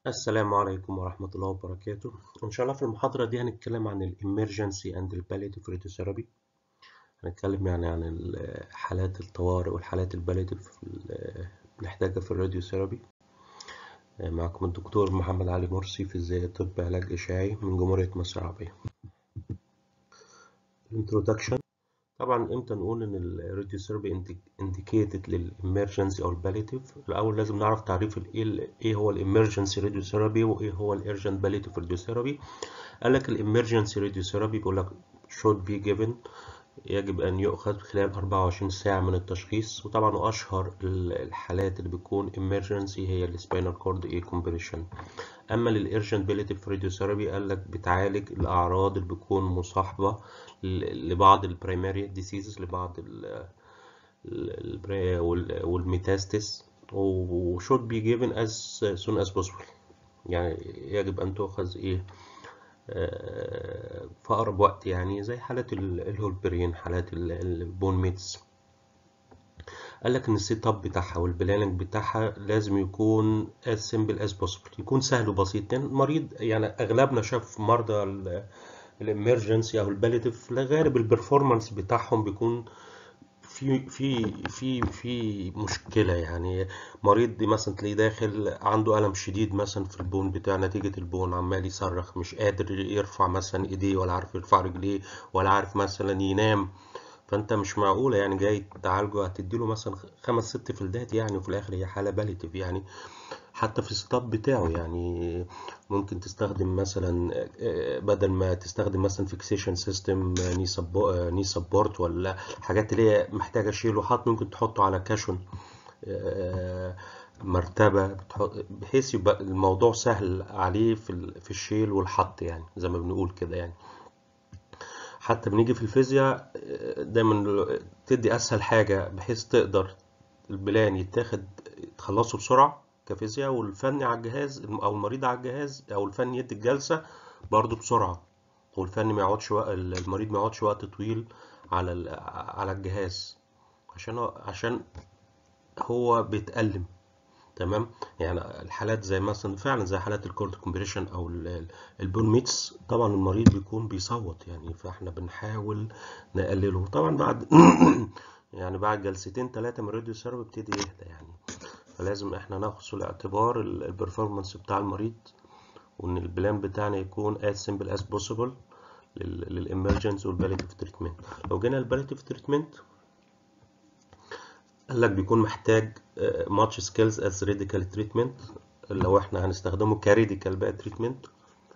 السلام عليكم ورحمة الله وبركاته إن شاء الله في المحاضرة دي هنتكلم عن ال Emergency and the Palliative Radiotherapy هنتكلم يعني عن ال- حالات الطوارئ والحالات الباليتيف بنحتاجها في الراديوثيرابي معكم الدكتور محمد علي مرسي في فيزياء طب علاج إشعاعي من جمهورية مصر العربية Introduction طبعا امتى نقول ان الراديوثيرابي indicated للإمرجنسي او الباليتيف الاول لازم نعرف تعريف ال- ايه ال- ايه هو الامرجنسي راديوثيرابي وايه هو الارجنت باليتيف راديوثيرابي قال لك الامرجنسي راديوثيرابي بيقول لك should be given يجب أن يؤخذ خلال 24 ساعة من التشخيص وطبعا أشهر الحالات اللي بتكون emergency هي السباينال كورد اي compression أما للإرجنت باليتيف راديوثيرابي قال لك بتعالج الأعراض اللي بتكون مصاحبة ل- لبعض البرايمري ديسيزز لبعض ال ال والميتاستس و should be given as soon as possible يعني يجب أن تؤخذ إيه في أقرب وقت يعني زي حالات ال- الهولبرين حالات ال- البون ميتس قال لك إن السيت اب بتاعها والبلاننج بتاعها لازم يكون as simple as possible يكون سهل وبسيط لأن المريض يعني أغلبنا شاف مرضى الامرجنسي أو الباليتيف غالب البرفورمانس بتاعهم بيكون في في في في مشكلة يعني مريض مثلا تلاقيه داخل عنده ألم شديد مثلا في البون بتاع نتيجة البون عمال يصرخ مش قادر يرفع مثلا ايديه ولا عارف يرفع رجليه ولا عارف مثلا ينام فانت مش معقولة يعني جاي تعالجه هتديله مثلا خمس ست فلدات يعني وفي الآخر هي حالة باليتيف يعني حتى في الستاب بتاعه يعني ممكن تستخدم مثلا آه، بدل ما تستخدم مثلا فيكسيشن سيستم ني ني سبورت ولا حاجات اللي هي محتاجه شيل وحط ممكن تحطه على كاشون آه، مرتبه بتحط بحيث يبقى الموضوع سهل عليه في ال- في الشيل والحط يعني زي ما بنقول كده يعني حتى بنيجي في الفيزياء آه، دايما تدي اسهل حاجه بحيث تقدر البلان يتاخد تخلصه بسرعة كفيزياء والفني على الجهاز أو المريض على الجهاز أو الفني يدي الجلسة برضه بسرعة والفني ما يقعدش وقت المريض ما يقعدش وقت طويل على ال- على الجهاز عشان هو- عشان هو بيتألم تمام يعني الحالات زي مثلا فعلا زي حالات الكورد كومبريشن او ال- ال- البون ميتس طبعا المريض بيكون بيصوت يعني فاحنا بنحاول نقلله طبعا بعد يعني بعد جلستين ثلاثة من الراديو ثيرابي بيبتدي يهدى يعني فلازم احنا ناخد في الاعتبار البرفورمانس بتاع المريض وان البلان بتاعنا يكون as simple as possible للامرجنس والباليتيف تريتمنت لو جينا الباليتيف تريتمنت قال لك بيكون محتاج ماتش سكيلز از راديكال تريتمنت لو احنا هنستخدمه كريديكال بقى تريتمنت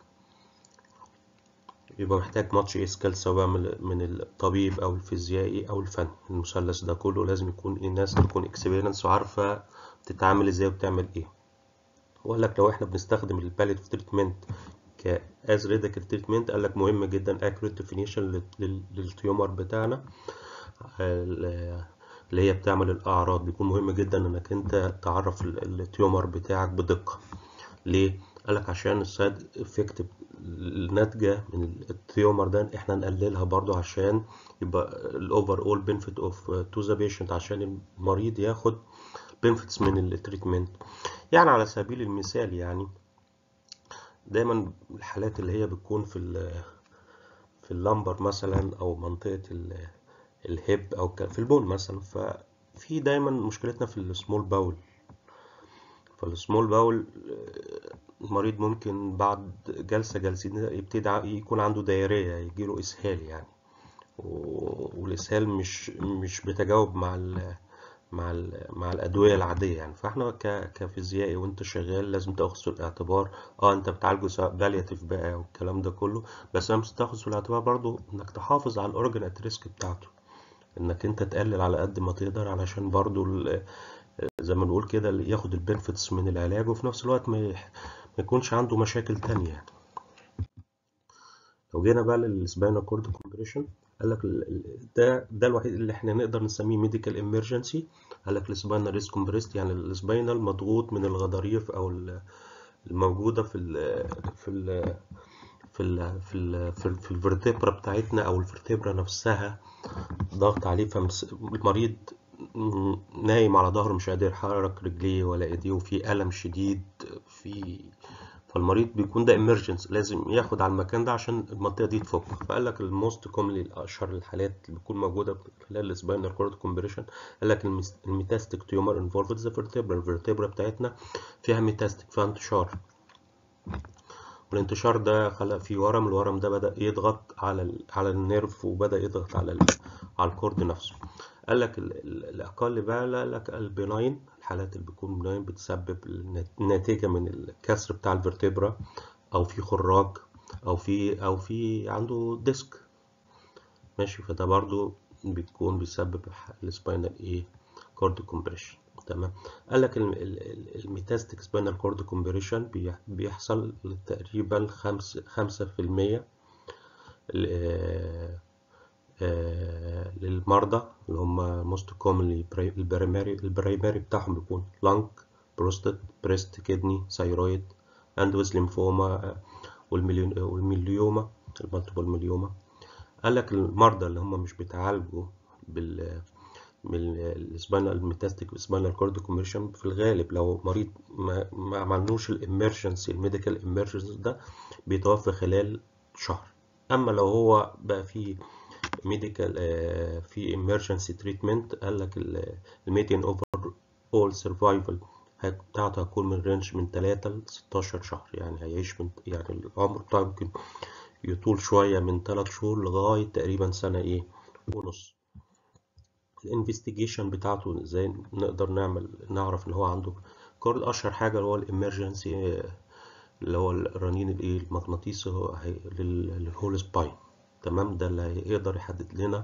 يبقى محتاج ماتش ايه سكيل سواء من من الطبيب او الفيزيائي او الفن المثلث ده كله لازم يكون ايه ناس تكون اكسبيرينس وعارفه تتعامل ازاي وبتعمل ايه وقال لك لو احنا بنستخدم الباليتيف تريتمنت ك از راديكال تريتمنت قال لك مهم جدا اكيوريت ديفينيشن للتيومر بتاعنا ال- اللي هي بتعمل الأعراض بيكون مهم جدا إنك أنت تعرف ال- التيومر بتاعك بدقة ليه؟ قالك عشان السايد افكت الناتجة من التيومر ده احنا نقللها برضو عشان يبقى الاوفر اول بنفيت اوف تو ذا بيشنت عشان المريض ياخد بنفيتس من التريتمنت يعني على سبيل المثال يعني دايما الحالات اللي هي بتكون في ال في اللمبر مثلا او منطقة ال- الهيب او ك- في البون مثلا ففي دايما مشكلتنا في السمول باول فالسمول باول المريض ممكن بعد جلسة جلستين يبتدي ع- يكون عنده دايرية يجيله إسهال يعني و- والإسهال مش مش بيتجاوب مع ال مع ال مع الأدوية العادية يعني فاحنا ك كفيزيائي وانت شغال لازم تاخد في الاعتبار اه انت بتعالجه سواء بالياتيف بقى والكلام ده كله بس لازم تاخد في الاعتبار برضو انك تحافظ على الاورجن ات ريسك بتاعته انك انت تقلل على قد ما تقدر علشان برضو ال- زي ما نقول كده اللي ياخد البنفيتس من العلاج وفي نفس الوقت ما يح- ما يكونش عنده مشاكل تانية يعني لو جينا بقى للسباينال كورد كومبريشن قال لك ال- ال- ده ده الوحيد اللي احنا نقدر نسميه ميديكال امرجنسي قال لك السباينال ريس كومبريست يعني السباينال مضغوط من الغضاريف او ال- الموجوده في ال في ال في ال في ال في, ال في الفرتبرا بتاعتنا او الفرتبرا نفسها ضغط عليه فالمريض نايم على ظهره مش قادر يحرك رجليه ولا ايديه وفي ألم شديد في فالمريض بيكون ده emergency لازم ياخد على المكان ده عشان المنطقة دي تفك فقال لك الموست كوملي أشهر الحالات اللي بتكون موجودة خلال السباينال كورد كومبريشن قال لك الميتاستيك تيومر انفولفد ذا فيرتبرا الفيرتبرا بتاعتنا فيها ميتاستيك فيها انتشار والانتشار ده خلق فيه ورم الورم ده بدأ يضغط على ال على النيرف وبدأ يضغط على ال على الكورد نفسه قال لك الأقل بقى قال لك البناين الحالات اللي بتكون بناين بتسبب ناتجة من الكسر بتاع الفرتبرا أو في خراج أو في أو في عنده ديسك ماشي فده برضو بيكون بيسبب السباينال ايه كورد كومبريشن تمام قال لك الميتاستيك سباينال كورد كومبريشن بيحصل تقريبا خمسة خمسة في المية للمرضى اللي هم موست كومنلي البرايمري البرايمري بتاعهم بيكون لانج بروستات بريست كدني ثايرويد اندوز ليمفوما والميليوما المالتيبل ميليوما قال لك المرضى اللي هم مش بيتعالجوا بال من السباينال الميتاستيك سباينال كورد كوميرشن في الغالب لو مريض ما, ما عملنوش الامرجنسي الميديكال امرجنسي ده بيتوفى خلال شهر اما لو هو بقى في ميديكال في امرجنسي تريتمنت قال لك الميديان اوفر اول سرفايفل بتاعته هتكون من رينج من 3 ل 16 شهر يعني هيعيش من يعني العمر بتاعه ممكن يطول شويه من 3 شهور لغايه تقريبا سنه ايه ونص الانفستيجيشن بتاعته ازاي نقدر نعمل نعرف ان هو عنده كورد اشهر حاجه اللي هو الامرجنسي اللي هو الرنين الايه المغناطيسي هو للهول سباين تمام ده اللي هيقدر يحدد لنا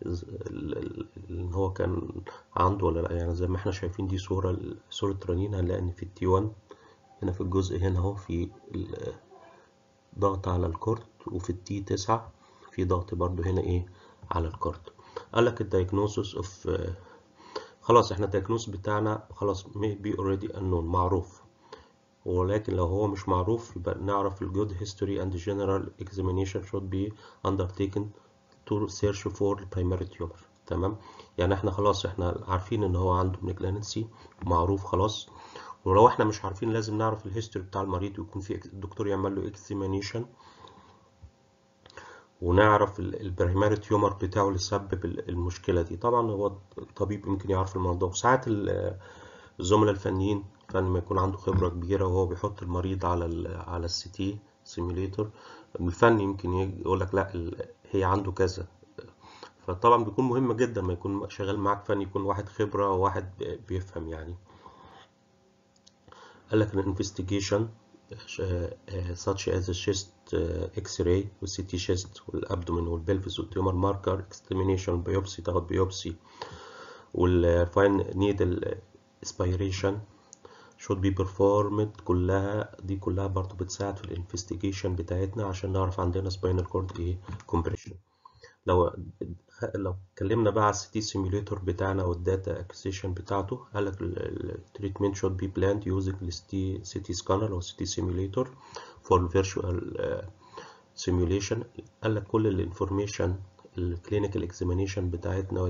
ان هو كان عنده ولا لا يعني زي ما احنا شايفين دي صوره صوره رنين هنلاقي ان في التي 1 هنا في الجزء هنا اهو في ضغط على الكورد وفي التي 9 في ضغط برضو هنا ايه على الكورد قال لك الدايجنوسيس اوف خلاص احنا الدايجنوس بتاعنا خلاص maybe already unknown معروف ولكن لو هو مش معروف يبقى نعرف ال good history and general examination should be undertaken to search for primary tumor تمام يعني احنا خلاص احنا عارفين ان هو عنده malignancy معروف خلاص ولو احنا مش عارفين لازم نعرف الهيستوري بتاع المريض ويكون في الدكتور يعمل له examination ونعرف البريماري تيومر بتاعه اللي سبب المشكلة دي طبعا هو الطبيب يمكن يعرف الموضوع وساعات الزملاء الفنيين فن ما يكون عنده خبرة كبيرة وهو بيحط المريض على ال على السي تي سيميليتور الفني يمكن يقول لك لا هي عنده كذا فطبعا بيكون مهم جدا ما يكون شغال معاك فني يكون واحد خبرة وواحد بيفهم يعني قال لك الانفستيجيشن such as the chest x-ray والCT chest والابدومين والبلفس والتيومر ماركر examination بيوبسي تاخد بيوبسي والفاين نيدل aspiration should be performed كلها دي كلها برضو بتساعد في الانفستيجيشن بتاعتنا عشان نعرف عندنا spinal cord ايه compression لو لو اتكلمنا بقى على السيتي سيميوليتور بتاعنا والداتا اكسيشن بتاعته قال لك التريتمنت شود بي بلاند يوزنج السيتي سيتي سكانر او سيتي سيميوليتور فور فيرتشوال سيميوليشن قال لك كل الانفورميشن الكلينيكال اكزامينيشن بتاعتنا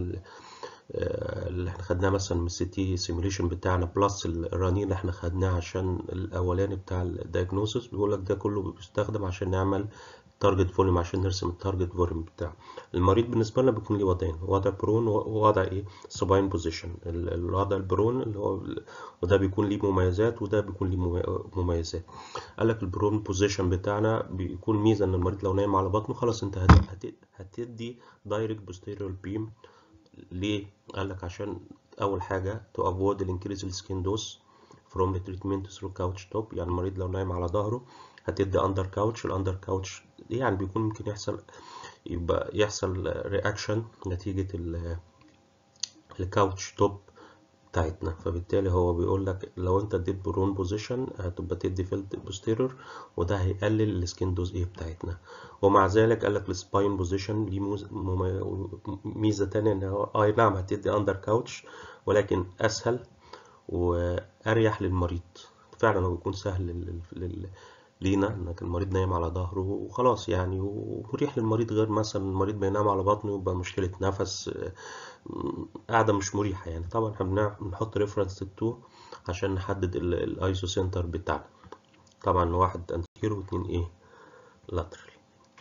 اللي احنا خدناه مثلا من السيتي سيميوليشن بتاعنا بلس الرنين اللي احنا خدناه عشان الاولاني بتاع الدايجنوسيس بيقول لك ده كله بيستخدم عشان نعمل تارجت فوليوم عشان نرسم التارجت فوليوم بتاعه المريض بالنسبه لنا بيكون ليه وضعين وضع برون ووضع ايه سباين بوزيشن الوضع البرون اللي هو وده بيكون ليه مميزات وده بيكون ليه مميزات قال لك البرون بوزيشن بتاعنا بيكون ميزه ان المريض لو نايم على بطنه خلاص انت هتدي دايركت بوستيريور بيم ليه قال لك عشان اول حاجه تو افويد الانكريز السكين دوز فروم تريتمنت ثرو كاوتش توب يعني المريض لو نايم على ظهره هتدي اندر كاوتش الاندر كاوتش يعني بيكون ممكن يحصل يبقى يحصل رياكشن نتيجة الكاوتش توب بتاعتنا فبالتالي هو بيقول لك لو انت اديت برون بوزيشن هتبقى تدي فيلد بوستيرور وده هيقلل السكين دوز ايه بتاعتنا ومع ذلك قال لك السباين بوزيشن ليه ميزه تانية ان هو اي نعم هتدي اندر كاوتش ولكن اسهل واريح للمريض فعلا هو بيكون سهل لل... لل... لينا انك المريض نايم على ظهره وخلاص يعني ومريح للمريض غير مثلا المريض بينام على بطنه يبقى مشكلة نفس قاعدة مش مريحة يعني طبعا احنا بنحط ريفرنس تو عشان نحدد الايسو سنتر بتاعنا طبعا واحد انتيرو واتنين ايه لاترال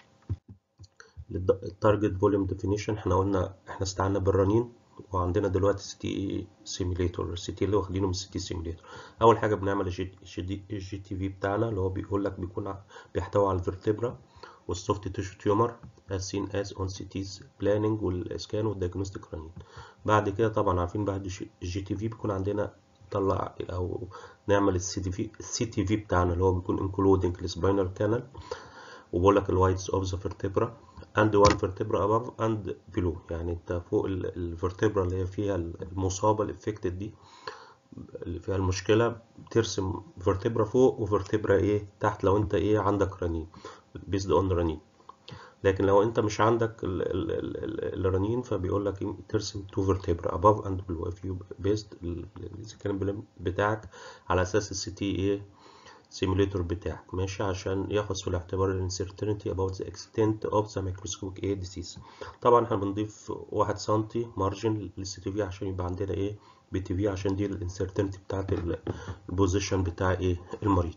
التارجت فوليوم ديفينيشن احنا قلنا احنا استعنا بالرنين وعندنا دلوقتي سي تي سيميليتور السي تي اللي واخدينه من السي تي سيميليتور اول حاجه بنعمل الجي تي في بتاعنا اللي هو بيقول لك بيكون بيحتوي على الفرتبرا والسوفت تيشو تيومر as seen as on CT's planning والسكان والديagnostic رنين بعد كده طبعا عارفين بعد الجي تي في بيكون عندنا نطلع او نعمل السي تي في السي تي في بتاعنا اللي هو بيكون including السباينال كانال وبقول لك الوايتس اوف ذا vertebra and one vertebra above and below يعني انت فوق الفرتبرا اللي هي فيها المصابه الافكتد دي اللي فيها المشكله بترسم فيرتبرا فوق وفرتبرا ايه تحت لو انت ايه عندك رنين بيزد اون رنين لكن لو انت مش عندك الرنين فبيقول لك ترسم تو فيرتبرا above and below if you based السكان بتاعك على اساس السي تي ايه سيموليتور بتاعك ماشي عشان ياخد في الاعتبار ال uncertainty about the extent of the microscopic ايه disease طبعا احنا بنضيف واحد سنتي مارجن للسي تي في عشان يبقى عندنا ايه بي تي في عشان دي الانسرتينتي بتاعت البوزيشن بتاع ايه المريض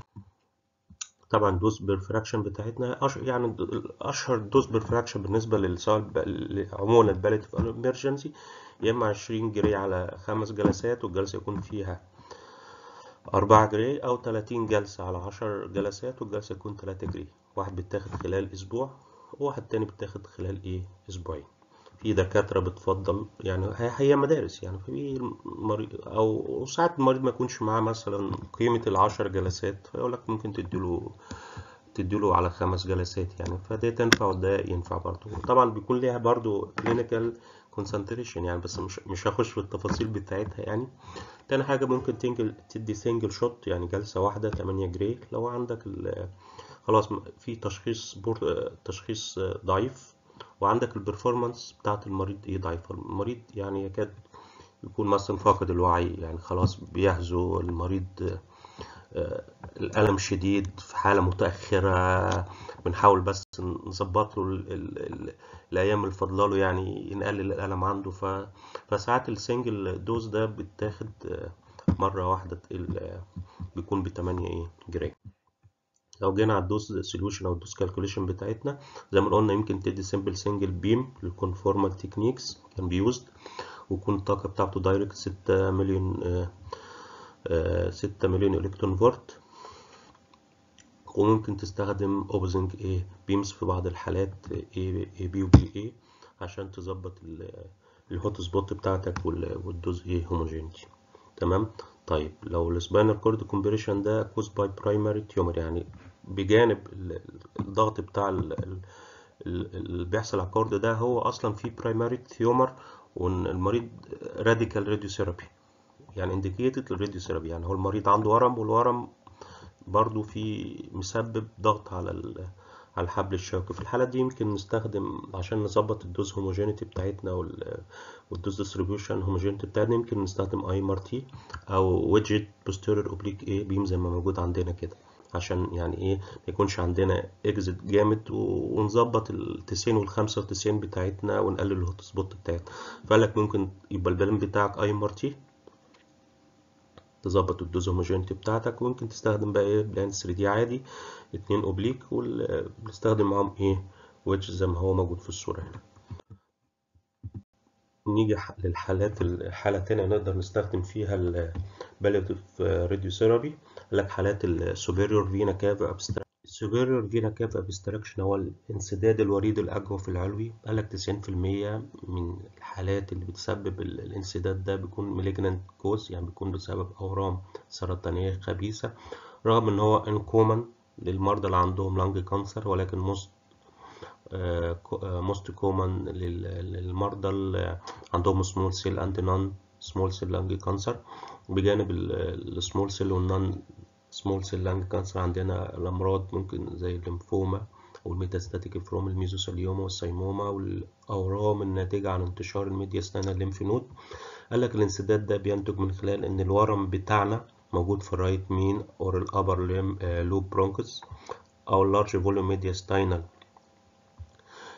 طبعا دوز بيرفراكشن بتاعتنا أش... يعني اشهر دوز بيرفراكشن بالنسبه للسؤال عموما الباليتيف امرجنسي يا اما 20 جري على خمس جلسات والجلسه يكون فيها أربعة جري أو تلاتين جلسة على عشر جلسات والجلسة يكون تلاتة جري واحد بيتاخد خلال أسبوع وواحد تاني بيتاخد خلال إيه أسبوعين في دكاترة بتفضل يعني هي مدارس يعني في مريض أو ساعات المريض ما يكونش معاه مثلا قيمة العشر جلسات فيقول لك ممكن تديله تديله على خمس جلسات يعني فده تنفع وده ينفع برضه طبعا بيكون ليها برضه كلينيكال كونسنتريشن يعني بس مش مش هخش في التفاصيل بتاعتها يعني تاني حاجة ممكن تنجل تدي سنجل شوت يعني جلسة واحدة 8 جري لو عندك خلاص في تشخيص بور تشخيص ضعيف وعندك البرفورمانس بتاعت المريض ايه ضعيفة المريض يعني يكاد يكون مثلا فاقد الوعي يعني خلاص بيهزو المريض الألم شديد في حالة متأخرة بنحاول بس نظبط له ال ال ال الأيام اللي فاضلاله يعني نقلل الألم عنده ف... فساعات السنجل دوز ده بيتاخد مرة واحدة بيكون بتمانية ايه جرام لو جينا على الدوز سوليوشن أو الدوز كالكوليشن بتاعتنا زي ما قلنا يمكن تدي سيمبل سنجل بيم للكونفورمال تكنيكس كان بيوزد ويكون الطاقة بتاعته دايركت ستة مليون ستة مليون إلكترون فولت وممكن تستخدم اوبزنج ايه بيمز في بعض الحالات اي بي وبي اي عشان تظبط الهوت سبوت بتاعتك والدوز ايه هوموجينيتي تمام طيب لو السباينال كورد كومبريشن ده كوز باي برايمري تيومر يعني بجانب الضغط بتاع اللي بيحصل على الكورد ده هو اصلا في برايمري تيومر والمريض راديكال راديوثيرابي يعني انديكيتد للراديوثيرابي يعني هو المريض عنده ورم والورم برضو في مسبب ضغط على على الحبل الشوكي في الحالات دي يمكن نستخدم عشان نظبط الدوز هوموجينيتي بتاعتنا والدوز ديستريبيوشن هوموجينيتي بتاعتنا يمكن نستخدم اي ام ار تي او ويدجت بوستيريور اوبليك ايه بيم زي ما موجود عندنا كده عشان يعني ايه ما يكونش عندنا اكزit جامد ونظبط ال 90 وال 95 بتاعتنا ونقلل الهوت سبوت بتاعتنا فقال لك ممكن يبقى البلان بتاعك اي ام ار تي تظبط الدوز هوموجينيتي بتاعتك وممكن تستخدم بقى ايه بلان 3 دي عادي اتنين اوبليك وبنستخدم معاهم ايه ويدج زي ما هو موجود في الصورة هنا نيجي للحالات الحالة تانية نقدر نستخدم فيها الباليتيف راديوثيرابي لك حالات السوبيريور فينا كاف ابستراكشن السوبيريور فينا كاف ابستراكشن هو الانسداد الوريد الاجوف العلوي قالك 90% من الحالات اللي بتسبب الانسداد ده بيكون مالجنانت كوز يعني بيكون بسبب اورام سرطانية خبيثة رغم ان هو انكومن للمرضى اللي عندهم لانج كانسر ولكن موست موست كومن للمرضى اللي عندهم سمول سيل اند نون سمول سيل لانج كانسر بجانب السمول سيل والنون سمول سيل لانج كانسر عندنا الامراض ممكن زي الليمفوما والميتاستاتيك فروم الميزوثيليوما والسيموما والاورام الناتجه عن انتشار الميدياستانا الليمف نود قال لك الانسداد ده بينتج من خلال ان الورم بتاعنا موجود في الرايت مين اور الابر لوب برونكس او اللارج فوليوم ميدياستاينال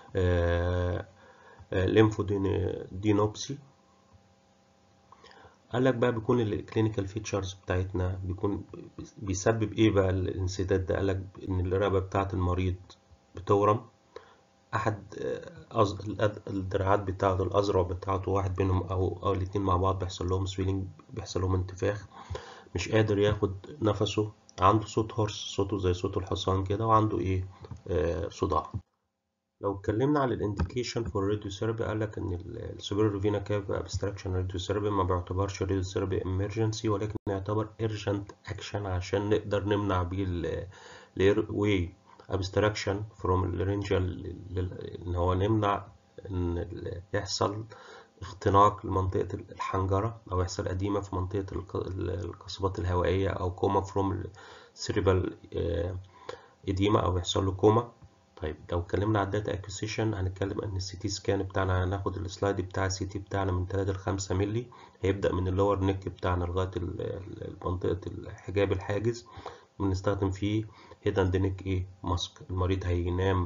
ليمفودينوبسي قال لك بقى بيكون الكلينيكال فيتشرز بتاعتنا بيكون بيسبب ايه بقى الانسداد ده قال لك ان الرقبه بتاعه المريض بتورم احد الدراعات بتاعته الازرع بتاعته واحد منهم او او الاتنين مع بعض بيحصل لهم سويلنج بيحصل لهم انتفاخ مش قادر ياخد نفسه عنده صوت هورس صوته زي صوت الحصان كده وعنده ايه آه صداع لو اتكلمنا على الانديكيشن فور راديو ثيرابي قال لك ان السوبر فينا كاف ابستراكشن راديو ثيرابي ما بيعتبرش راديو ثيرابي امرجنسي ولكن يعتبر ايرجنت اكشن عشان نقدر نمنع بيه الاير واي ابستراكشن فروم الرينجال ان هو نمنع ان يحصل اختناق لمنطقة الحنجرة أو يحصل أديمة في منطقة القصبات الهوائية أو كوما فروم السيريبال إديمة أو يحصل له كوما طيب لو اتكلمنا على الداتا اكوزيشن هنتكلم ان السي تي سكان بتاعنا هناخد السلايد بتاع السي تي بتاعنا من 3 ل 5 مللي هيبدأ من اللور نيك بتاعنا لغاية منطقة الحجاب الحاجز بنستخدم فيه هيد اند نيك ايه ماسك المريض هينام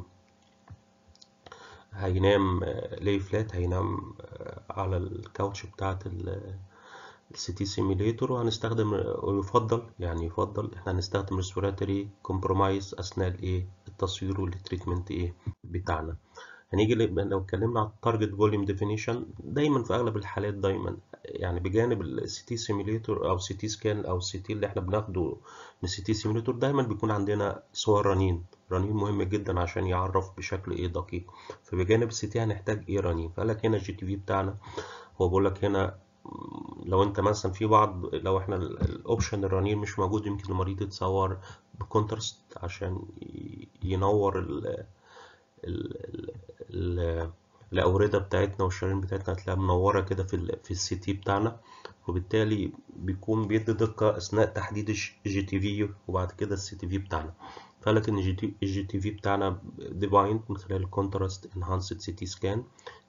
هينام لي فلات هينام على الكاوتش بتاعت السي تي سيميليتور وهنستخدم ويفضل يعني يفضل احنا هنستخدم ريسبيراتوري كومبرومايز اثناء الايه التصوير والتريتمنت ايه بتاعنا هنيجي لو اتكلمنا على التارجت فوليوم ديفينيشن دايما في اغلب الحالات دايما يعني بجانب السي تي سيميليتور او سي تي سكان او السي تي اللي احنا بناخده من السي تي سيميليتور دايما بيكون عندنا صور رنين رنين مهم جدا عشان يعرف بشكل ايه دقيق فبجانب السي تي هنحتاج ايه رنين فقال لك هنا الجي تي في بتاعنا هو بيقول لك هنا لو انت مثلا في بعض لو احنا الاوبشن الرنين مش موجود يمكن المريض يتصور بكونترست عشان ينور ال ال ال الأوردة بتاعتنا والشرايين بتاعتنا هتلاقيها منورة كده في ال في السي تي بتاعنا وبالتالي بيكون بيدي دقة أثناء تحديد الجي تي في وبعد كده السي تي في بتاعنا فقالك إن الجي تي في بتاعنا ديفايند من خلال الكونتراست انهانسد سي تي سكان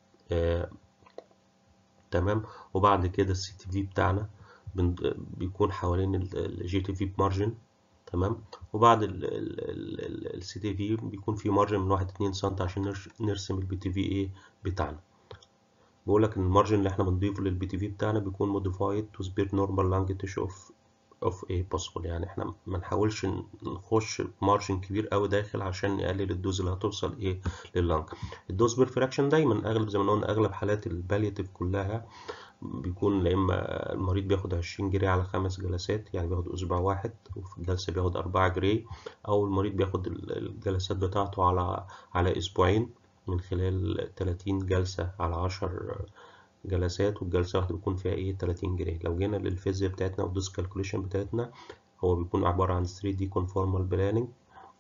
تمام وبعد كده السي تي في بتاعنا بيكون حوالين الجي تي في مارجن تمام وبعد السي تي في بيكون في مارجن من واحد اتنين سم عشان نرسم البي تي في ايه بتاعنا بقول لك ان المارجن اللي احنا بنضيفه للبي تي في بتاعنا بيكون موديفايد تو سبير نورمال لانج تيشو اوف اوف ايه بوسيبل يعني احنا ما نحاولش نخش مارجن كبير قوي داخل عشان نقلل الدوز اللي هتوصل ايه لللانج الدوز بير فراكشن دايما اغلب زي ما قلنا اغلب حالات البالياتيف كلها بيكون يا اما المريض بياخد 20 جري على خمس جلسات يعني بياخد اسبوع واحد وفي الجلسه بياخد 4 جري او المريض بياخد الجلسات بتاعته على على اسبوعين من خلال 30 جلسه على 10 جلسات والجلسه واحده بيكون فيها ايه 30 جري لو جينا للفيزياء بتاعتنا والدوز كالكوليشن بتاعتنا هو بيكون عباره عن 3 دي كونفورمال بلاننج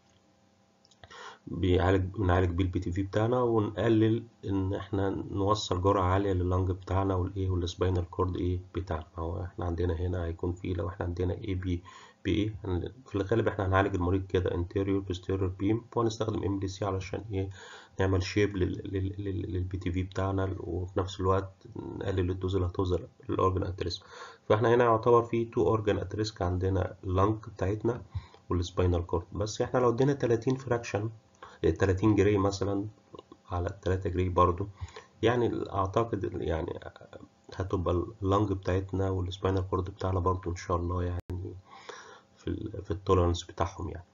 بيعالج بنعالج بيه البي تي في بتاعنا ونقلل ان احنا نوصل جرعه عاليه لللنج بتاعنا والايه والسباينال كورد ايه بتاعنا هو احنا عندنا هنا هيكون في لو احنا عندنا اي بي بي ايه في الغالب احنا هنعالج المريض كده انتيريور بوستيريور بيم وهنستخدم ام دي سي علشان ايه نعمل شيب للبي تي في بتاعنا وفي نفس الوقت نقلل الدوز اللي هتوصل للاورجن ات ريسك فاحنا هنا يعتبر في تو اورجن ات ريسك عندنا اللنج بتاعتنا والسباينال كورد بس احنا لو ادينا 30 فراكشن 30 جري مثلا على 3 جري برضو يعني اعتقد يعني هتبقى اللنج بتاعتنا والسباينال كورد بتاعنا برضو ان شاء الله يعني في ال في التولرنس بتاعهم يعني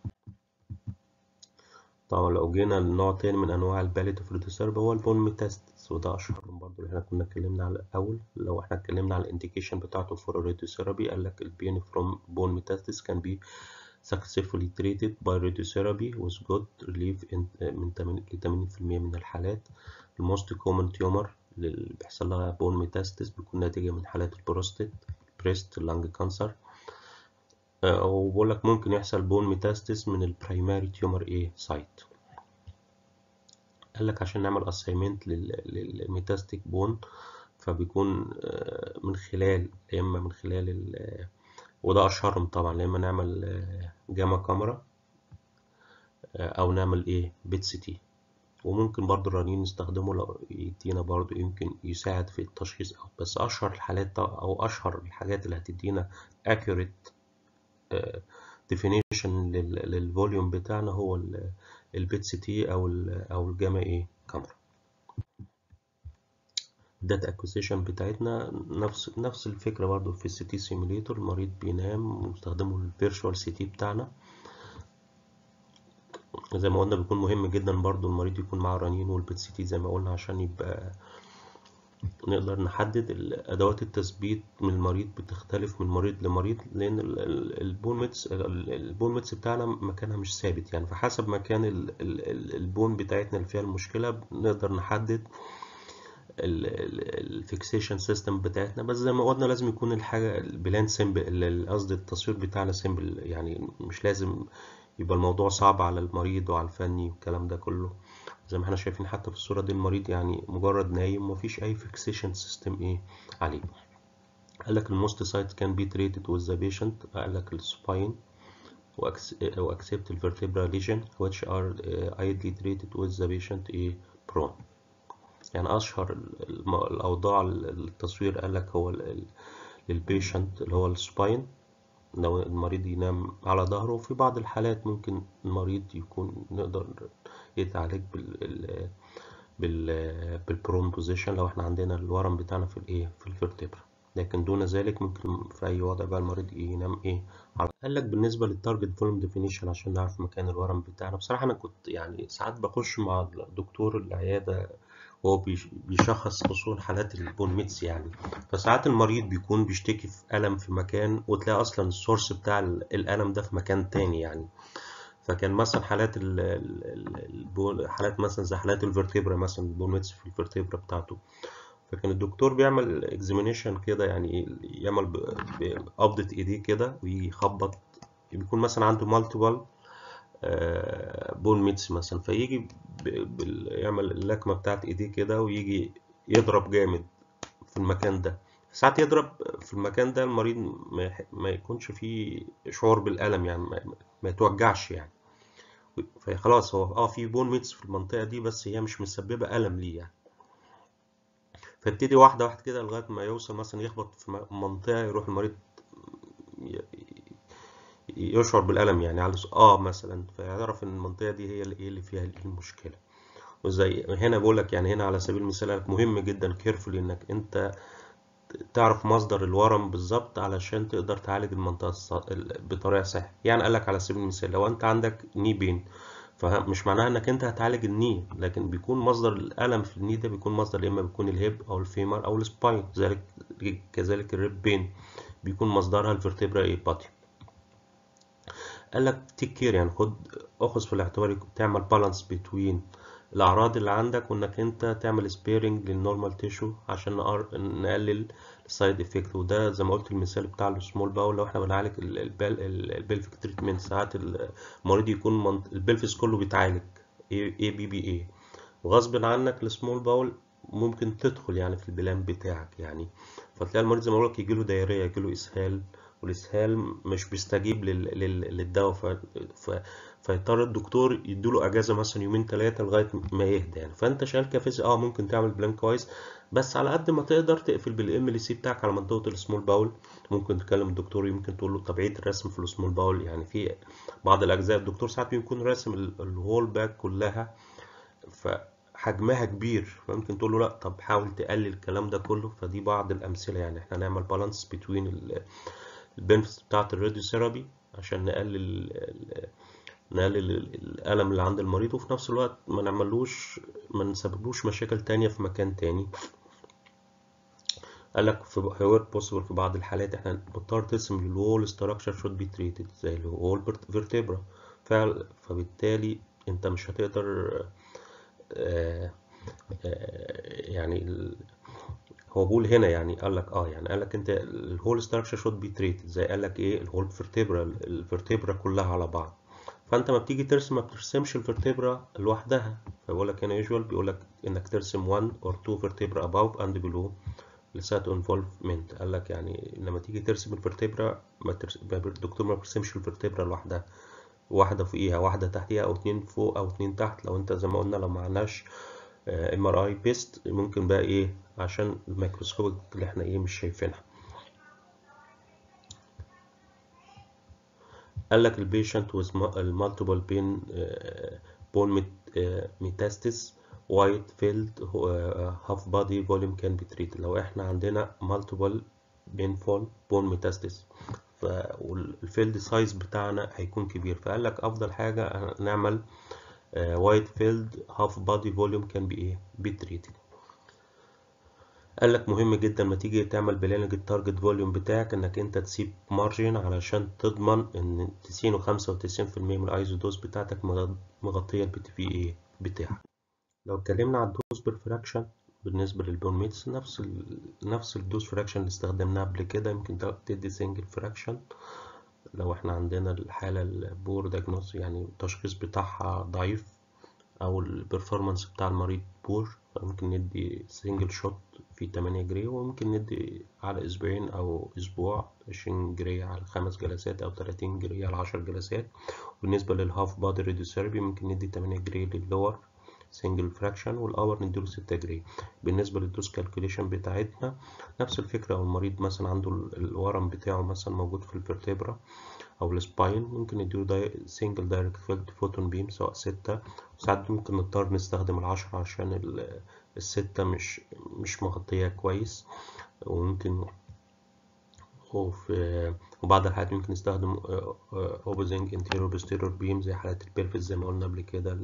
طبعا لو جينا لنوع تاني من انواع الباليتيف ريديسيرب هو البون ميتاستس وده اشهرهم برضو اللي احنا كنا اتكلمنا على الاول لو احنا اتكلمنا على الانديكيشن بتاعته فور راديوثيرابي قال لك البين فروم بون ميتاستس كان بي successfully treated by radiotherapy with good relief in من 80 ل 80% من الحالات الموست كومن تيومر اللي بيحصل لها بون ميتاستس بيكون ناتجة من حالات البروستات بريست لانج كانسر أو بقول لك ممكن يحصل بون ميتاستس من البرايماري تيومر ايه سايت قال لك عشان نعمل اسايمنت للميتاستيك بون فبيكون من خلال يا اما من خلال وده اشهرهم طبعا يا اما نعمل جاما كاميرا او نعمل ايه بيت سي تي وممكن برضو الرنين نستخدمه لو يدينا برضو يمكن يساعد في التشخيص أو بس اشهر الحالات او اشهر الحاجات اللي هتدينا accurate definition للفوليوم بتاعنا هو البيت سي تي او او الجاما ايه كاميرا الداتا اكوزيشن بتاعتنا نفس نفس الفكره برضو في السي تي سيميوليتور المريض بينام ويستخدموا الفيرشوال سي تي بتاعنا زي ما قلنا بيكون مهم جدا برضو المريض يكون معاه رنين والبيت سي تي زي ما قلنا عشان يبقى نقدر نحدد ادوات التثبيت من المريض بتختلف من مريض لمريض لان البون ميتس البون ميتس بتاعنا مكانها مش ثابت يعني فحسب مكان البون بتاعتنا اللي فيها المشكله نقدر نحدد الفيكسيشن سيستم بتاعتنا بس زي ما قلنا لازم يكون الحاجه البلان سيمبل قصدي التصوير بتاعنا سيمبل يعني مش لازم يبقى الموضوع صعب على المريض وعلى الفني والكلام ده كله زي ما احنا شايفين حتى في الصورة دي المريض يعني مجرد نايم ومفيش أي فيكسيشن سيستم إيه عليه قال لك الموست سايت كان بي تريتد with the patient قال لك السباين وأكسبت الفرتبرا ليجن which are ideally treated with the patient إيه prone يعني أشهر الأوضاع التصوير قال لك هو للبيشنت اللي هو السباين لو المريض ينام على ظهره وفي بعض الحالات ممكن المريض يكون نقدر يتعالج بال بال بالبرون بوزيشن لو احنا عندنا الورم بتاعنا في الايه في الفرتبرا لكن دون ذلك ممكن في اي وضع بقى المريض ينام ايه على قال لك بالنسبه للتارجت فوليوم ديفينيشن عشان نعرف مكان الورم بتاعنا بصراحه انا كنت يعني ساعات بخش مع الدكتور العياده وهو بيشخص اصول حالات البون ميتس يعني فساعات المريض بيكون بيشتكي في الم في مكان وتلاقي اصلا السورس بتاع الالم ده في مكان تاني يعني فكان مثلا حالات ال ال حالات مثلا زي حالات الفرتبرا مثلا البون ميتس في الفرتبرا بتاعته فكان الدكتور بيعمل اكزامينيشن كده يعني يعمل بقبضة ايديه كده ويخبط بيكون مثلا عنده مالتيبل بون ميتس مثلا فيجي يعمل اللكمة بتاعت ايديه كده ويجي يضرب جامد في المكان ده ساعات يضرب في المكان ده المريض ما يكونش فيه شعور بالألم يعني ما يتوجعش يعني فخلاص هو اه في بون ميتس في المنطقة دي بس هي مش مسببة ألم ليه يعني فابتدي واحدة واحدة كده لغاية ما يوصل مثلا يخبط في منطقة يروح المريض يشعر بالألم يعني على اه مثلا فيعرف ان المنطقة دي هي اللي, اللي فيها المشكلة وزي هنا بقول لك يعني هنا على سبيل المثال مهم جدا كيرفولي انك انت تعرف مصدر الورم بالظبط علشان تقدر تعالج المنطقة بطريقة صحيحة يعني قال لك على سبيل المثال لو انت عندك ني بين فمش معناها انك انت هتعالج الني لكن بيكون مصدر الالم في الني ده بيكون مصدر يا اما بيكون الهيب او الفيمر او السباين ذلك كذلك الريب بين بيكون مصدرها الفرتبرا ايباتي قال لك تيك كير يعني خد اخذ في الاعتبار تعمل بالانس بين الاعراض اللي عندك وانك انت تعمل سبيرنج للنورمال تيشو عشان نقلل السايد افكت وده زي ما قلت المثال بتاع السمول باول لو احنا بنعالج البلفيك تريتمنت ساعات المريض يكون منط... البلفس كله بيتعالج اي بي بي اي وغصب عنك السمول باول ممكن تدخل يعني في البلان بتاعك يعني فتلاقي المريض زي ما بقولك يجيله دايريه يجيله اسهال والاسهال مش بيستجيب لل... لل... للدواء ف... ف... فيضطر الدكتور يديله اجازه مثلا يومين ثلاثه لغايه ما يهدى يعني فانت شغال كفيزياء اه ممكن تعمل بلان كويس بس على قد ما تقدر تقفل بالام ال سي بتاعك على منطقه السمول باول ممكن تكلم الدكتور يمكن تقول له طب عيد الرسم في السمول باول يعني في بعض الاجزاء الدكتور ساعات بيكون راسم الهول باك كلها فحجمها كبير فممكن تقول له لا طب حاول تقلل الكلام ده كله فدي بعض الامثله يعني احنا نعمل بالانس بين البنفس بتاعت الراديو ثيرابي عشان نقلل نقلل الألم اللي عند المريض وفي نفس الوقت ما نعملوش ما نسببلوش مشاكل تانية في مكان تاني قال لك في however possible في بعض الحالات احنا بنضطر ترسم الوول structure should be treated زي الوول vertebra فبالتالي انت مش هتقدر آآ آآ يعني هو بيقول هنا يعني قال لك اه يعني قال لك انت الهول structure should be treated زي قال لك ايه الهول vertebra الفرتبرا كلها على بعض فانت ما بتيجي ترسم ما بترسمش الفرتبرا لوحدها فبيقول لك هنا يوجوال بيقول لك انك ترسم 1 or 2 vertebra above and below لسات انفولفمنت قال لك يعني لما تيجي ترسم الفرتبرا ما ترسم الدكتور ما بيرسمش الفرتبرا لوحدها واحدة فوقيها واحدة تحتيها أو اتنين فوق أو اتنين تحت لو أنت زي ما قلنا لو معناش ام ار اي بيست ممكن بقى إيه عشان الميكروسكوب اللي احنا إيه مش شايفينها قال لك البيشنت with multiple pain bone metastasis وايت فيلد هاف بادي فوليوم كان بي تريت لو احنا عندنا مالتيبل بينفول بون ميتاستيس والفيلد سايز بتاعنا هيكون كبير فقال لك افضل حاجه نعمل وايت فيلد هاف بادي فوليوم كان بي ايه بي تريتد قال لك مهم جدا لما تيجي تعمل بلانج التارجت فوليوم بتاعك انك انت تسيب مارجن علشان تضمن ان 90 و 95% من الايزو دوز بتاعتك مغطيه البي تي في ايه بتاعك لو اتكلمنا عن الدوز بير فراكشن بالنسبه للبون ميتس نفس ال نفس الدوز فراكشن اللي استخدمناها قبل كده يمكن تدي سنجل فراكشن لو احنا عندنا الحاله البور دايجنوز يعني التشخيص بتاعها ضعيف او البرفورمانس بتاع المريض بور ممكن ندي سنجل شوت في 8 جري وممكن ندي على اسبوعين او اسبوع 20 جري على خمس جلسات او 30 جري على 10 جلسات بالنسبه للهاف بادي ريديوسيربي ممكن ندي 8 جري لللور سنجل فراكشن والاور نديله 6 جري بالنسبه للدوز كالكوليشن بتاعتنا نفس الفكره لو المريض مثلا عنده الورم بتاعه مثلا موجود في الفرتبرا او السباين ممكن نديله داي سنجل دايركت فيلد فوتون بيم سواء 6 وساعات ممكن نضطر نستخدم العشرة عشان الستة مش مش مغطية كويس وممكن وفي وبعض الحالات ممكن نستخدم اوبوزنج انتيريور بوستيريور بيم زي حالات البيرفس زي ما قلنا قبل كده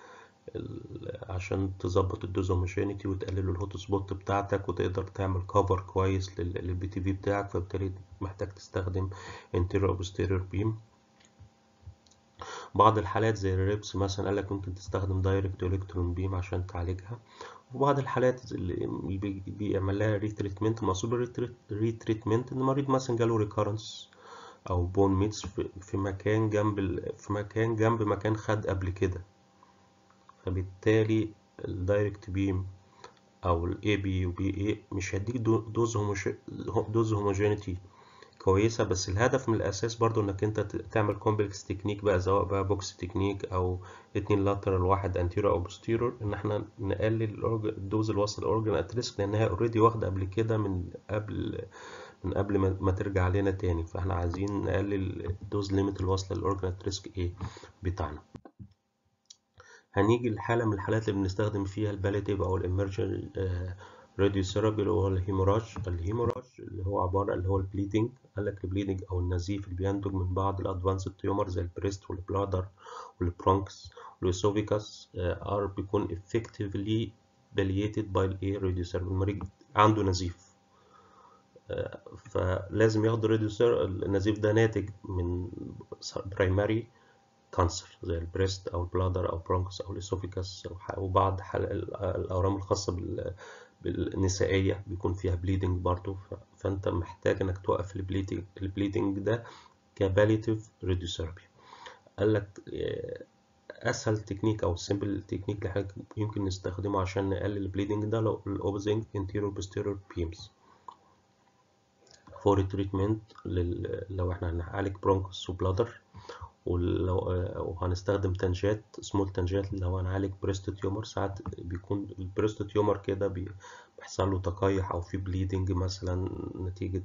عشان تظبط الدوز هوموجينيتي وتقلل الهوت سبوت بتاعتك وتقدر تعمل كفر كويس للبي تي في بتاعك فبالتالي محتاج تستخدم انتيريور بوستيريور بيم بعض الحالات زي الريبس مثلا قالك ممكن تستخدم دايركت الكترون بيم عشان تعالجها وبعض الحالات اللي بيعمل لها ريتريتمنت المقصود بالريتريتمنت ان المريض مثلا جاله ريكارنس او بون ميتس في مكان جنب في مكان جنب مكان خد قبل كده فبالتالي الدايركت بيم او الاي بي وبي اي مش هيديك دوز هوموش... دوز هوموجينيتي كويسة بس الهدف من الأساس برضو إنك أنت تعمل كومبلكس تكنيك بقى سواء بقى بوكس تكنيك أو اتنين لاترال واحد انتيرو أو بوستيرور إن احنا نقلل الدوز اللي وصل الأورجن أت ريسك لأنها أوريدي واخدة قبل كده من قبل من قبل ما ترجع لنا تاني فاحنا عايزين نقلل الدوز ليميت اللي واصلة للأورجن أت ريسك إيه بتاعنا. هنيجي لحالة من الحالات اللي بنستخدم فيها الباليتيف أو الإمرجن راديو ثيرابي اللي هو الهيموراج الهيموراج اللي هو عبارة اللي هو البليدنج قال لك البليدنج أو النزيف اللي بينتج من بعض الأدفانسد تيومر زي البريست والبلادر والبرونكس والإسوفيكاس ار بيكون effectively palliated by الايه راديو ثيرابي المريض عنده نزيف فلازم ياخد راديو النزيف ده ناتج من برايمري كانسر زي البريست او البلادر او برونكس او الاسوفيكاس وبعض الاورام الخاصه بال بالنسائيه بيكون فيها بليدنج برضو فانت محتاج انك توقف البليدنج البليدنج ده كباليتيف راديوثيرابي قال لك اسهل تكنيك او سيمبل تكنيك اللي احنا يمكن نستخدمه عشان نقلل البليدنج ده لو الاوبزنج انتيريور بوستيريور بيمز فور تريتمنت لو احنا هنعالج برونكوس وبلادر ولو وهنستخدم تنجات سمول تنجات لو هنعالج بريست تيومر ساعات بيكون البريست تيومر كده بيحصل له تقيح او في بليدنج مثلا نتيجة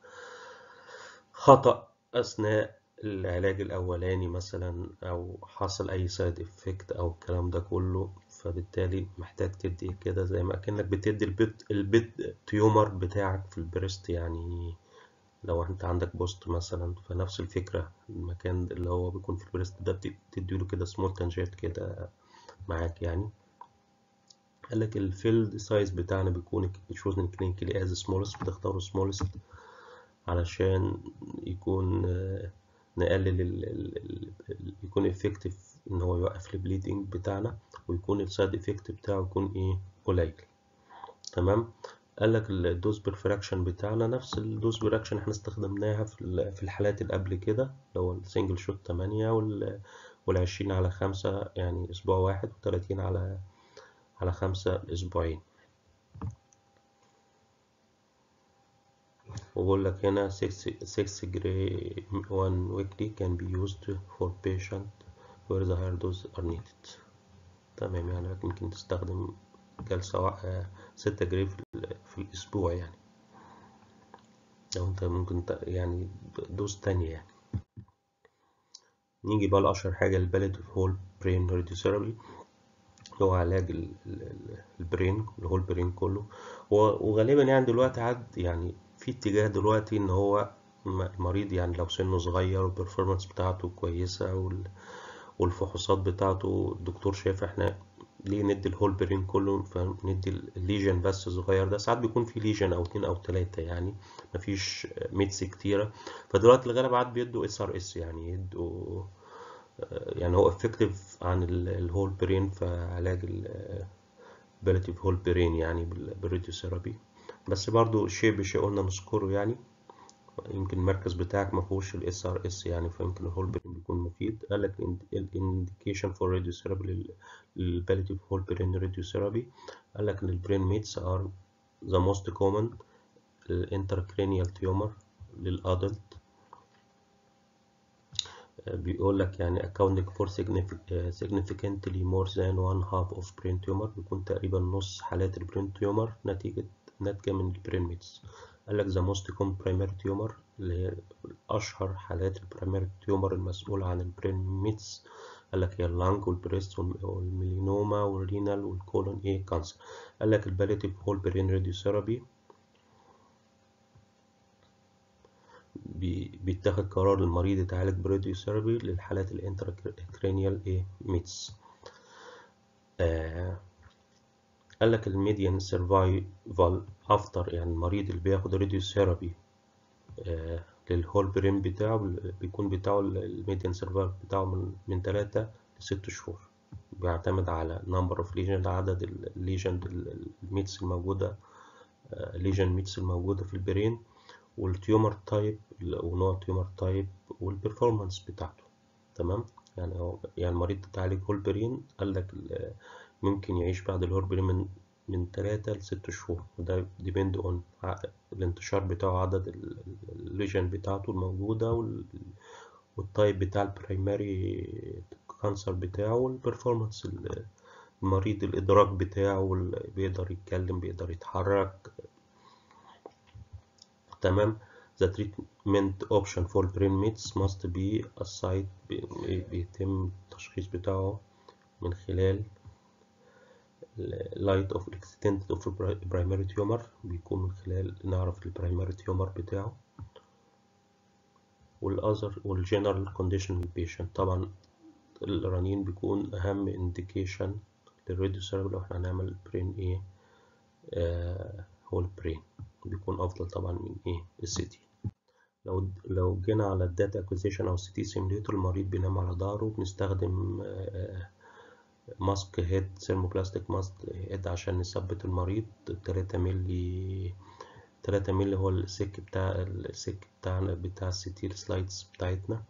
خطأ اثناء العلاج الاولاني مثلا او حصل اي سايد افكت او الكلام ده كله فبالتالي محتاج تدي كده زي ما كأنك بتدي البيت البيت تيومر بتاعك في البريست يعني لو انت عندك بوست مثلا فنفس الفكرة المكان اللي هو بيكون في البريست ده بتديله كده سمول تنجات كده معاك يعني قالك الفيلد سايز بتاعنا بيكون تشوزن كلينيكالي از سمولست بتختاروا سمولست علشان يكون نقلل ال ال ال يكون افكتيف ان هو يوقف البليدنج بتاعنا ويكون السايد افكت بتاعه يكون ايه قليل تمام قال لك الدوز برفراكشن بتاعنا نفس الدوز برفراكشن احنا استخدمناها في في الحالات اللي قبل كده اللي هو السنجل شوت 8 وال والعشرين على خمسة يعني أسبوع واحد وتلاتين على على خمسة أسبوعين وبقول لك هنا 6 جري 1 weekly can be used for patient where the higher dose are needed تمام يعني ممكن تستخدم جلسة ستة جري في, في الأسبوع يعني لو أنت ممكن يعني دوز تانية يعني نيجي بقى لأشهر حاجة الباليتيف هول برين راديوثيرابي هو علاج ال- ال- ال- البرين اللي هو البرين كله و- وغالبا يعني دلوقتي عاد يعني في اتجاه دلوقتي ان هو م- المريض يعني لو سنه صغير والبرفورمانس بتاعته كويسة وال- والفحوصات بتاعته الدكتور شايف احنا ليه ندي الهول برين كله فندي الليجن بس صغير ده ساعات بيكون في ليجن او اتنين او تلاتة يعني مفيش ميتس كتيرة فدلوقتي الغالب عاد بيدوا اس ار اس يعني يدوا يعني هو افكتيف عن الهول برين في علاج الباليتيف هول برين يعني بالراديوثيرابي بس برضو شيء بشيء قلنا نذكره يعني يمكن المركز بتاعك ما فيهوش الاس ار اس يعني فيمكن الهول برين بيكون مفيد قال لك الانديكيشن فور راديوثيرابي للباليتيف هول برين راديوثيرابي قال لك ان البرين ميتس ار ذا موست كومن الانتركرينيال تيومر للادلت بيقول لك يعني accounting for significantly more than one half of brain tumor بيكون تقريبا نص حالات البرين تيومر نتيجة ناتجة من البرين ميتس قال لك the most common primary tumor اللي هي أشهر حالات البرايمري تيومر المسؤولة عن البرين ميتس قال لك هي اللانج والبريست والميلينوما والرينال والكولون ايه كانسر قال لك الباليتيف هول برين راديوثيرابي بيتاخد قرار المريض يتعالج براديوثيرابي للحالات الانتراكرينيال ايه ميتس آه قال لك الميديان سيرفايفال افتر يعني المريض اللي بياخد راديوثيرابي آه للهول برين بتاعه بيكون بتاعه الميديان سيرفايفال بتاعه من من 3 ل 6 شهور بيعتمد على نمبر اوف ليجن عدد الليجن الميتس الموجوده ليجن ميتس الموجوده في البرين والتيومر تايب ونوع التيومر تايب والبرفورمانس بتاعته تمام يعني هو يعني المريض بتعالج هولبرين قال لك ممكن يعيش بعد الهولبرين من من 3 ل 6 شهور وده ديبند اون الانتشار بتاعه عدد الليجن بتاعته الموجودة والتايب بتاع البرايمري كانسر بتاعه والبرفورمانس المريض الإدراك بتاعه بيقدر يتكلم بيقدر يتحرك تمام the treatment option for brain mets must be assigned بيتم التشخيص بتاعه من خلال light of extent of primary tumor بيكون من خلال نعرف البرايمري tumor بتاعه والأذر والجنرال condition للبيشنت طبعا الرنين بيكون أهم indication للراديوثيرابي لو احنا هنعمل برين ايه آه هو البرين بيكون افضل طبعا من ايه السي تي لو لو جينا على الداتا اكوزيشن او السي تي سيميليتور المريض بينام على ظهره بنستخدم ماسك هيد ثيرموبلاستيك ماسك هيد عشان نثبت المريض 3 مللي 3 مللي هو السك بتاع السك بتاعنا بتاع السي تي سلايدز بتاعتنا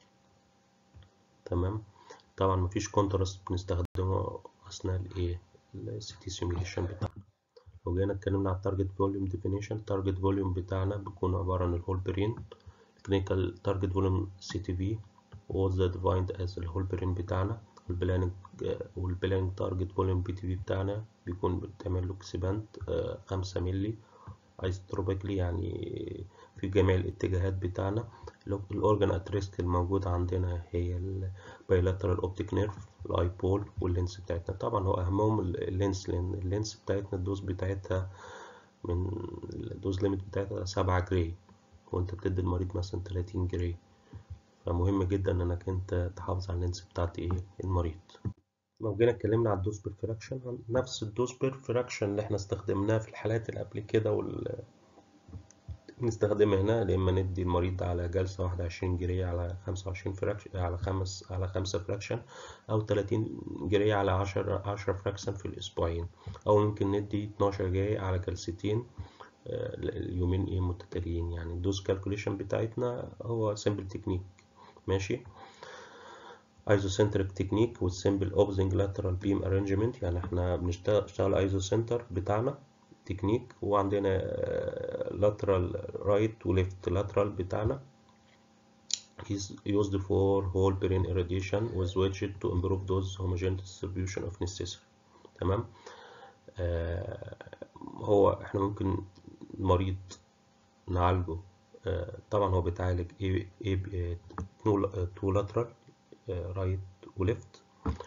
تمام طبعا مفيش كونتراست بنستخدمه اثناء الايه السي تي سيميليشن بتاعنا لو جينا اتكلمنا على التارجت فوليوم ديفينيشن التارجت فوليوم بتاعنا بيكون عبارة عن الهول برين كلينيكال تارجت فوليوم سي تي في was defined as الهول برين بتاعنا والبلاننج والبلاننج تارجت فوليوم بي تي في بتاعنا بيكون بتعمل له اكسبانت خمسة ملي ايزوتروبيكلي يعني في جميع الاتجاهات بتاعنا الاورجان ات ريسك الموجودة عندنا هي البايلاترال اوبتيك نيرف الاي بول واللينس بتاعتنا طبعا هو اهمهم اللينس لان اللينس بتاعتنا الدوز بتاعتها من الدوز ليميت بتاعتها سبعة جراي وانت بتدي المريض مثلا تلاتين جراي فمهم جدا انك انت تحافظ على اللينس بتاعت ايه المريض لو جينا اتكلمنا على الدوز بير فراكشن نفس الدوز بير فراكشن اللي احنا استخدمناه في الحالات اللي قبل كده وال نستخدمها هنا يا اما ندي المريض على جلسة واحدة عشرين جريه على خمسة وعشرين فراكشن على خمس على خمسة فراكشن أو تلاتين جريه على عشرة عشرة فراكشن في الأسبوعين أو ممكن ندي اتناشر جريه على جلستين اليومين ايه متتاليين يعني الدوز كالكوليشن بتاعتنا هو سيمبل تكنيك ماشي ايزوسنتريك تكنيك والسيمبل اوبزنج لاترال بيم ارينجمنت يعني احنا بنشتغل ايزوسنتر بتاعنا تكنيك وعندنا lateral right و left lateral بتاعنا is used for whole brain irradiation with widget to improve dose homogeneous distribution of necessary تمام آه هو احنا ممكن المريض نعالجه آه طبعا هو بيتعالج A A تو lateral رايت وليفت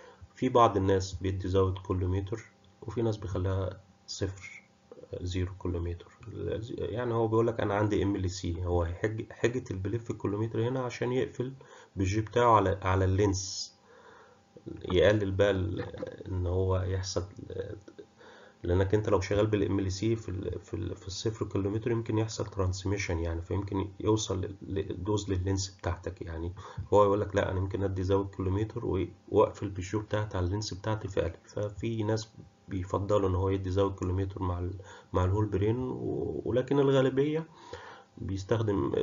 في بعض الناس بيدي زاوية كل متر وفي ناس بيخليها صفر زيرو كيلومتر يعني هو بيقول لك انا عندي ام ال سي هو حج حجة البليف الكيلومتر هنا عشان يقفل بالجي بتاعه على على اللينس يقلل بقى ان هو يحصل لانك انت لو شغال بالام ال سي في ال في ال في الصفر كيلومتر يمكن يحصل ترانسميشن يعني فيمكن يوصل دوز لللينس بتاعتك يعني هو يقول لك لا انا ممكن ادي زاويه كيلومتر واقفل بالجو بتاعتي على اللينس بتاعتي فقلل ففي ناس بيفضلوا ان هو يدي زاويه كيلومتر مع ال مع الهول برين ولكن الغالبيه بيستخدم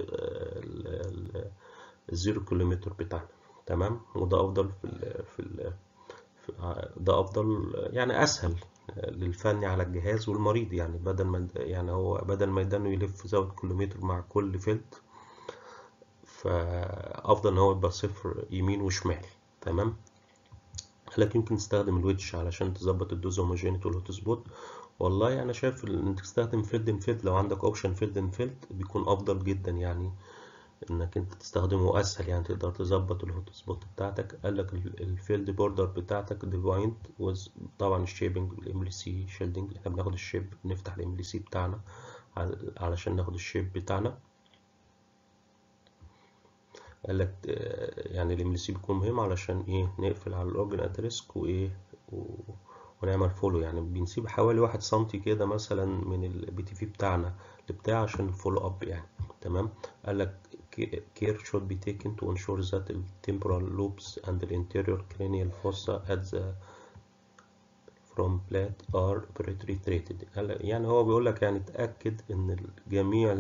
الزيرو كيلومتر بتاعنا تمام وده افضل في ال في ال ده افضل يعني اسهل للفني على الجهاز والمريض يعني بدل ما يعني هو بدل ما يدانه يلف زاوية كيلومتر مع كل فيلد فأفضل إن هو يبقى صفر يمين وشمال تمام لكن يمكن تستخدم الويتش علشان تظبط الدوز هوموجينيتي والهوت سبوت والله أنا شايف إنك تستخدم فيلد ان فيلد لو عندك أوبشن فيلد ان فيلد بيكون أفضل جدا يعني انك انت تستخدمه اسهل يعني تقدر تظبط الهوت سبوت بتاعتك قال لك الفيلد بوردر بتاعتك ديفايند طبعا الشيبنج بالام سي شيلدنج احنا بناخد الشيب نفتح الام سي بتاعنا علشان ناخد الشيب بتاعنا قال لك يعني الام سي بيكون مهم علشان ايه نقفل على اللوجن ات ريسك وايه و... ونعمل فولو يعني بنسيب حوالي واحد سنتي كده مثلا من البي تي في بتاعنا لبتاع عشان الفولو اب يعني تمام قال لك care should be taken to ensure that the temporal lobes and the anterior cranial fossa at the from plate are appropriately treated يعني هو بيقول لك يعني تأكد ان جميع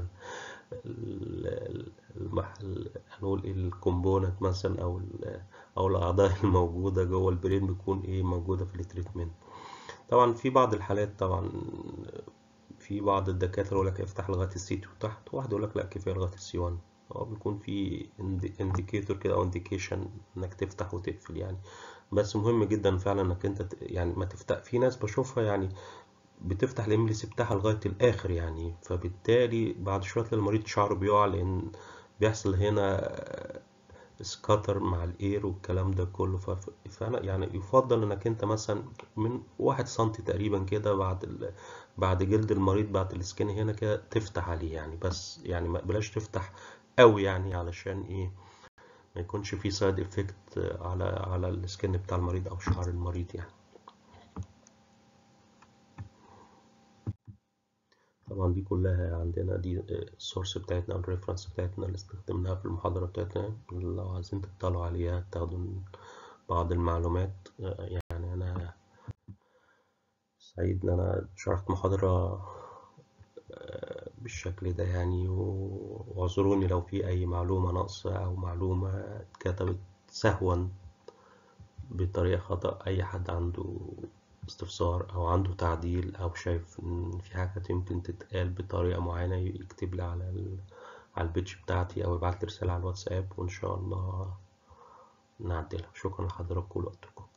المحل هنقول الكومبوننت مثلا او او الاعضاء الموجوده جوه البرين بيكون ايه موجوده في التريتمنت طبعا في بعض الحالات طبعا في بعض الدكاتره يقول لك افتح لغايه السي 2 تحت واحد يقول لك لا كفايه لغايه السي 1 هو بيكون في انديكيتور كده او انديكيشن انك تفتح وتقفل يعني بس مهم جدا فعلا انك انت يعني ما تفتح في ناس بشوفها يعني بتفتح الاملس بتاعها لغايه الاخر يعني فبالتالي بعد شويه المريض شعره بيقع لان بيحصل هنا سكاتر مع الاير والكلام ده كله فانا يعني يفضل انك انت مثلا من واحد سنتي تقريبا كده بعد ال... بعد جلد المريض بعد السكين هنا كده تفتح عليه يعني بس يعني ما بلاش تفتح قوي يعني علشان ايه ما يكونش في سايد افكت على على السكن بتاع المريض او شعر المريض يعني طبعا دي كلها عندنا دي السورس بتاعتنا الريفرنس بتاعتنا اللي استخدمناها في المحاضرة بتاعتنا لو عايزين تطلعوا عليها تاخدوا بعض المعلومات يعني أنا سعيد إن أنا شرحت محاضرة بالشكل ده يعني واعذروني لو في أي معلومة ناقصة أو معلومة اتكتبت سهوا بطريقة خطأ أي حد عنده استفسار أو عنده تعديل أو شايف إن في حاجات يمكن تتقال بطريقة معينة يكتب لي على ال... على البيتش بتاعتي أو يبعت لي رسالة على الواتساب وإن شاء الله نعدلها شكرا لحضراتكم ولوقتكم